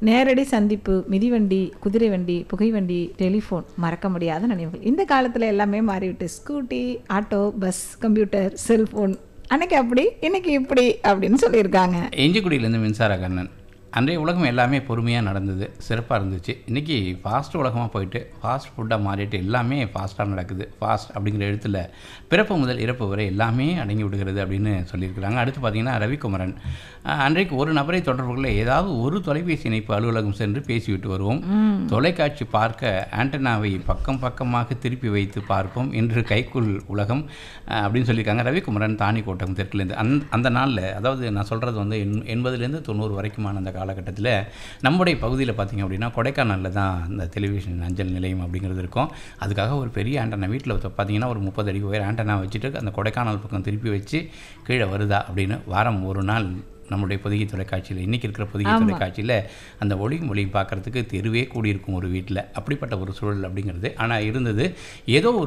நேரடி சந்திப்பு மிதிவண்டி குதிரை வண்டி புகைவண்டி டெலிஃபோன் மறக்க முடியாத நினைவுகள் இந்த காலத்தில் எல்லாமே மாறிவிட்டு scooty auto bus computer cellphone அன்னைக்கு அப்படி இன்னைக்கு இப்படி அப்படின்னு சொல்லியிருக்காங்க இஞ்சிக்குடியிலேருந்து மின்சார கண்ணன் அன்றைய உலகம் எல்லாமே பொறுமையாக நடந்தது சிறப்பாக இருந்துச்சு இன்றைக்கி ஃபாஸ்ட் உலகமாக போயிட்டு ஃபாஸ்ட் ஃபுட்டாக மாறிட்டு எல்லாமே ஃபாஸ்ட்டாக நடக்குது ஃபாஸ்ட் அப்படிங்கிற எழுத்தில் பிறப்பு முதல் இறப்பு வரை எல்லாமே அடங்கி விடுகிறது அப்படின்னு சொல்லியிருக்கிறாங்க அடுத்து பார்த்தீங்கன்னா ரவிக்குமரன் அஹ், அன்றைக்கு ஒரு நபரை தொடர்பு கொள்ள ஏதாவது ஒரு தொலைபேசி இணைப்பு அலுவலகம் சென்று பேசிவிட்டு வருவோம் தொலைக்காட்சி பார்க்க ஆண்டனாவை பக்கம் பக்கமாக திருப்பி வைத்து பார்ப்போம் இன்று கைக்குள் உலகம் அஹ், அப்படின்னு சொல்லியிருக்காங்க ரவிக்குமரன் தாணிக்கோட்டம் தெற்குலேருந்து அந் அந்த நாளில் அதாவது நான் சொல்கிறது வந்து எண் எண்பதுலேருந்து தொண்ணூறு வரைக்குமான அந்த காலகட்டத்தில் நம்முடைய பகுதியில் பார்த்திங்க அப்படின்னா கொடைக்கானலில் தான் இந்த டெலிவிஷன் அஞ்சல் நிலையம் அப்படிங்கிறது இருக்கும் அதுக்காக ஒரு பெரிய ஆண்டனா வீட்டில் பார்த்தீங்கன்னா ஒரு முப்பது அடி உயர ஆண்டனா வச்சுட்டு அந்த கொடைக்கானல் பக்கம் திருப்பி வச்சு கீழே வருதா அப்படின்னு வாரம் ஒரு நாள் நம்முடைய பொதிகை தொலைக்காட்சியில் இன்றைக்கி இருக்கிற பொதிகை தொலைக்காட்சியில் அந்த ஒளியும் ஒளியும் பார்க்குறதுக்கு தெருவே கூடியிருக்கும் ஒரு வீட்டில் அப்படிப்பட்ட ஒரு சூழல் அப்படிங்கிறது ஆனால் இருந்தது ஏதோ ஒரு